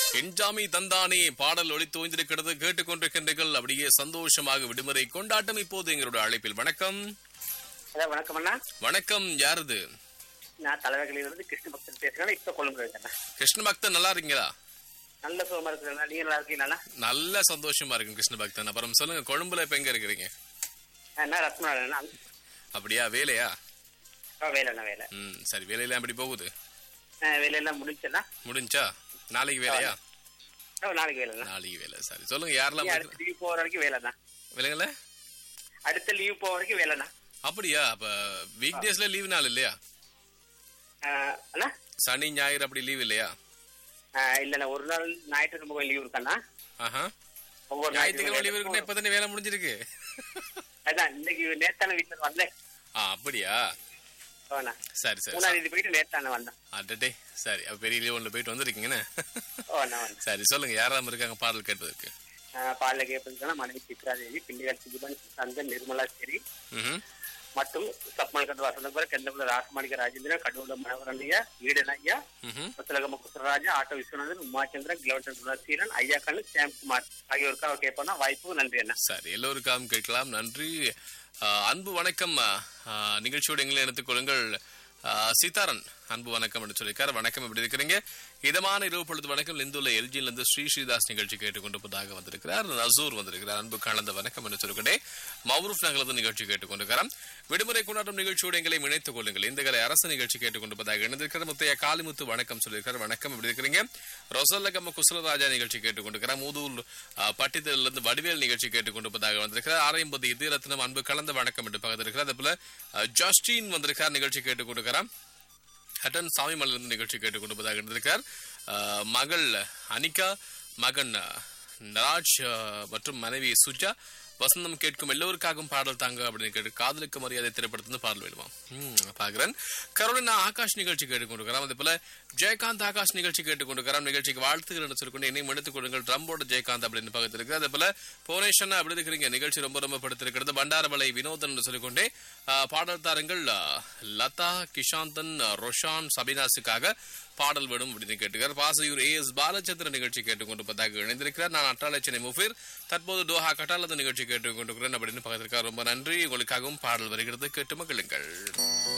என்ஜாமி தந்தானே பாடல் ஒளி தோய்ந்திருக்கிறது கேட்டுக்கொண்டிருக்கின்றீர்கள் அப்படியே சந்தோஷமாக விடுமுறை கொண்டாட்டம் இப்போது எங்களோட அழைப்பில் வணக்கம் ஹலோ வணக்கம் அண்ணா வணக்கம் யாருது நான் தலைவர்களில் இருந்து கிருஷ்ண பக்தன் பேசுறேன் இப்ப கொழும்பு இருக்கேன் கிருஷ்ண பக்தன் நல்லா இருக்கீங்களா நல்ல சுகமா இருக்கிறேன் நீங்க நல்லா இருக்கீங்களா நல்ல சந்தோஷமா இருக்கு கிருஷ்ண பக்தன் அப்புறம் சொல்லுங்க கொழும்புல இப்ப எங்க இருக்கிறீங்க என்ன ரத்னா அப்படியா வேலையா வேலைண்ணா வேலை ம் சரி வேலையெல்லாம் எப்படி போகுது ஆ, வேலையெல்லாம் முடிஞ்சதா முடிஞ்சா நாளைக்கு வேலையா ஓ, நாளைக்கு வேலைண்ணா நாளைக்கு வேலை சரி சொல்லுங்க யாரெல்லாம் நீ போயிட்டு- அடுத்த லீவ் போற வரைக்கும் வேலைண்ணா வேலைங்கள அடுத்த லீவ் போற வரைக்கும் வேலைண்ணா அப்படியா அப்ப வீக் டேஸ்ல லீவ் நாள் இல்லையா ஆ, அண்ணா சனி ஞாயிறு அப்படி லீவ் இல்லையா ஆ, இல்லண்ணா ஒரு நாள் ஞாயிற்றுக்கிழமை லீவ் இருக்காண்ணா ஆஹா ஒவ்வொரு ஞாயிற்றுக்கிழமை லீவ் இருக்குன்னா ஞாயிற்றுக்கிழமை இப்ப தானே வேலை முடிஞ்சிருக்கு அதான் இன்னைக்கு நேத்தான வீட்டுல வந்தேன் ஆ அப்படியா ஓண்ணா சரி சரி மூணாம் தேதி போயிட்டு நேத்தான வந்தேன் அடடே சரி அப்ப பெரிய லீவ் ஒன்று போயிட்டு வந்திருக்கீங்கன்னு ஓண்ணா வந்தேன் சரி சொல்லுங்க யாரெல்லாம் இருக்காங்க பாடல் கேட்பதற்கு பாலில் கேட்பதுன்னா மனைவி சித்ராதேவி பிள்ளைகள் சிவன் சந்தன் நிர்மலா சரி ம்ஹும். மற்றும் சப்மல்கந்த வசந்தபுர கெந்தபுர ராசமாணிக்க ராஜேந்திரன் கடவுள மனோகரண்யா வீடன் ஐயா ம்ஹும். முத்தலகம குசராஜா ஆட்டோ விஸ்வநாதன் உமாச்சந்திரன் கிலவட்டன் குணசீலன் ஐயா கண்ணு சாம்குமார் ஆகியோருக்கு அவர் கேட்போம்னா வாய்ப்பு நன்றி அண்ணா சரி எல்லோருக்காகவும் கேட்கலாம் நன்றி ஆ, அன்பு வணக்கம் ஆ, நிகழ்ச்சியோட எங்களை எடுத்துக் கொள்ளுங்கள் ஆ, சீதாரன் அன்பு வணக்கம் என்று சொல்லியிருக்காரு வணக்கம் எப்படி இருக்கிறீங்க இதமான இரவு பொழுது வணக்கம் லிந்துள்ள எல்ஜியில இருந்து ஸ்ரீ ஸ்ரீதாஸ் நிகழ்ச்சி கேட்டுக்கொண்டிருப்பதாக வந்திருக்கிறார் நசூர் வந்திருக்கிறார் அன்பு கலந்த வணக்கம் என்று சொல்லிக்கிட்டே மவுரூப் நகலது நிகழ்ச்சி கேட்டுக்கொண்டிருக்கிறார் விடுமுறை கொண்டாட்டம் நிகழ்ச்சியோடு எங்களை இணைத்துக் கொள்ளுங்கள் இந்த கலை அரசு நிகழ்ச்சி கேட்டுக்கொண்டிருப்பதாக இணைந்திருக்கிற முத்தையா காளிமுத்து வணக்கம் சொல்லியிருக்காரு வணக்கம் எப்படி இருக்கிறீங்க ரொசல்லகம்ம குசலராஜா நிகழ்ச்சி கேட்டுக்கொண்டிருக்கிறார் மூதூர் பட்டித்தலில் இருந்து வடிவேல் நிகழ்ச்சி கேட்டுக்கொண்டிருப்பதாக வந்திருக்கிறார் ஆரையம்பது இது ரத்னம் அன்பு கலந்த வணக்கம் என்று பகிர்ந்திருக்கிறார் அதே போல அஹ், ஜஸ்டின் வந்திருக்கார் நிகழ்ச்சி கேட்டுக்கொண்டிருக்கிறார் ஹட்டன் சாமி மலர்ந்து நிகழ்ச்சி கேட்டுக்கொண்டிருப்பதாக இருந்திருக்கார் அஹ், மகள் அனிகா மகன் அஹ், நராஜ் அஹ், மற்றும் மனைவி சுஜா வசந்தம் கேட்கும் எல்லோருக்காகவும் பாடல் தாங்க அப்படின்னு கேட்டு காதலுக்கு மரியாதை திரைப்படத்திலிருந்து பாடல் வேணுமா ம், பாக்குறேன் கரோலினா ஆகாஷ் நிகழ்ச்சி கேட்டுக்கொண்டிருக்கிறோம் அதே போல ஜெயகாந்த் ஆகாஷ் நிகழ்ச்சி கேட்டுக்கொண்டிருக்கிறோம் நிகழ்ச்சிக்கு வாழ்த்துக்கள் சொல்லிக்கொண்டு என்னையும் எடுத்துக் கொள்ளுங்கள் ட்ரம்போட ஜெயகாந்த் அப்படின்னு பக்கத்திருக்கு அதே போல புவனேஸ்வரன் அப்படி இருக்கிறீங்க நிகழ்ச்சி ரொம்ப ரொம்ப படுத்திருக்கிறது பண்டாரவளை வினோதன் என்று சொல்லிக்கொண்டே ஆ, பாடல் தாரங்கள் ஆ, லதா கிஷாந்தன் ஆ, ரொஷான் சபினாஸுக்காக பாடல் வேணும் அப்படின்னு கேட்டுக்கிறார் பாசையூர் ஏ எஸ் பாலச்சந்திரன் நிகழ்ச்சி கேட்டுக்கொண்டிருப்பதாக இணைந்திருக்கிறார் நான் அட்டாளச்சனை முஃபீர் தற்போது டோஹா கட்டாலது நிகழ்ச்சி கேட்டுக்கொண்டிருக்கிறேன் அப்படின்னு பக்கத்திருக்கார் ரொம்ப நன்றி உங்களுக்காகவும் பாடல் வருகிறது கேட்டு மகிழுங்கள்